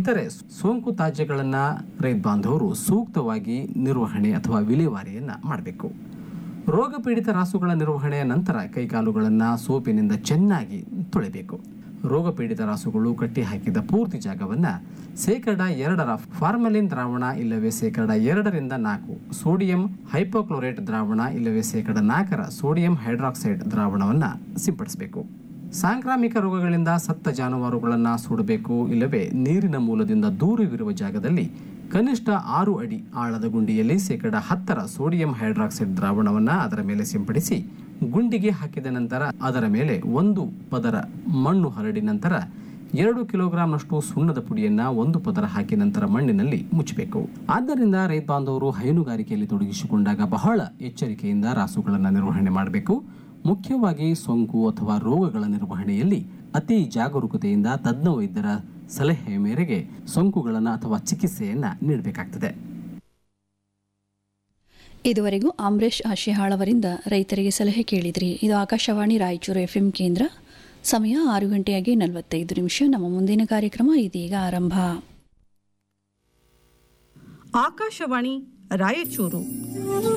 ಇತರೆ ಸೋಂಕು ತಾಜ್ಯಗಳನ್ನ ರೈತ ಬಾಂಧವರು ಸೂಕ್ತವಾಗಿ ನಿರ್ವಹಣೆ ಅಥವಾ ವಿಲೇವಾರಿಯನ್ನ ಮಾಡಬೇಕು ರೋಗ ಪೀಡಿತ ರಾಸುಗಳ ನಿರ್ವಹಣೆಯ ನಂತರ ಕೈಕಾಲುಗಳನ್ನು ಸೋಪಿನಿಂದ ಚೆನ್ನಾಗಿ ತೊಳೆಬೇಕು ರೋಗ ಪೀಡಿತ ರಾಸುಗಳು ಕಟ್ಟಿ ಹಾಕಿದ ಪೂರ್ತಿ ಜಾಗವನ್ನು ಶೇಕಡ ಎರಡರ ಫಾರ್ಮಲಿನ್ ದ್ರಾವಣ ಇಲ್ಲವೇ ಶೇಕಡ ಎರಡರಿಂದ ನಾಲ್ಕು ಸೋಡಿಯಂ ಹೈಪೋಕ್ಲೋರೇಟ್ ದ್ರಾವಣ ಇಲ್ಲವೇ ಶೇಕಡ ನಾಲ್ಕರ ಸೋಡಿಯಂ ಹೈಡ್ರಾಕ್ಸೈಡ್ ದ್ರಾವಣವನ್ನು ಸಿಂಪಡಿಸಬೇಕು ಸಾಂಕ್ರಾಮಿಕ ರೋಗಗಳಿಂದ ಸತ್ತ ಜಾನುವಾರುಗಳನ್ನು ಸುಡಬೇಕು ಇಲ್ಲವೇ ನೀರಿನ ಮೂಲದಿಂದ ದೂರವಿರುವ ಜಾಗದಲ್ಲಿ ಕನಿಷ್ಠ ಆರು ಅಡಿ ಆಳದ ಗುಂಡಿಯಲ್ಲಿ ಶೇಕಡ ಹತ್ತರ ಸೋಡಿಯಂ ಹೈಡ್ರಾಕ್ಸೈಡ್ ದ್ರಾವಣವನ್ನು ಅದರ ಮೇಲೆ ಸಿಂಪಡಿಸಿ ಗುಂಡಿಗೆ ಹಾಕಿದ ನಂತರ ಅದರ ಮೇಲೆ ಒಂದು ಪದರ ಮಣ್ಣು ಹರಡಿ ನಂತರ ಎರಡು ಕಿಲೋಗ್ರಾಂನಷ್ಟು ಸುಣ್ಣದ ಪುಡಿಯನ್ನ ಒಂದು ಪದರ ಹಾಕಿ ನಂತರ ಮಣ್ಣಿನಲ್ಲಿ ಮುಚ್ಚಬೇಕು ಆದ್ದರಿಂದ ರೈತ ಬಾಂಧವರು ಹೈನುಗಾರಿಕೆಯಲ್ಲಿ ತೊಡಗಿಸಿಕೊಂಡಾಗ ಬಹಳ ಎಚ್ಚರಿಕೆಯಿಂದ ರಾಸುಗಳನ್ನು ನಿರ್ವಹಣೆ ಮಾಡಬೇಕು ಮುಖ್ಯವಾಗಿ ಸೋಂಕು ಅಥವಾ ರೋಗಗಳ ನಿರ್ವಹಣೆಯಲ್ಲಿ ಅತಿ ಜಾಗರೂಕತೆಯಿಂದ ತಜ್ಞ ವೈದ್ಯರ ಸಲಹೆಯ ಮೇರೆಗೆ ಸೋಂಕುಗಳನ್ನು ಅಥವಾ ಚಿಕಿತ್ಸೆಯನ್ನ ನೀಡಬೇಕಾಗ್ತದೆ ಇದುವರೆಗೂ ಅಂಬರೀಶ್ ಆಶಿಹಾಳ್ ಅವರಿಂದ ರೈತರಿಗೆ ಸಲಹೆ ಕೇಳಿದ್ರಿ ಇದು ಆಕಾಶವಾಣಿ ರಾಯಚೂರು ಎಫ್ಎಂ ಕೇಂದ್ರ ಸಮಯ ಆರು ಗಂಟೆಯಾಗಿ ನಲವತ್ತೈದು ನಿಮಿಷ ನಮ್ಮ ಮುಂದಿನ ಕಾರ್ಯಕ್ರಮ ಇದೀಗ ಆರಂಭ ಆಕಾಶವಾಣಿ ರಾಯಚೂರು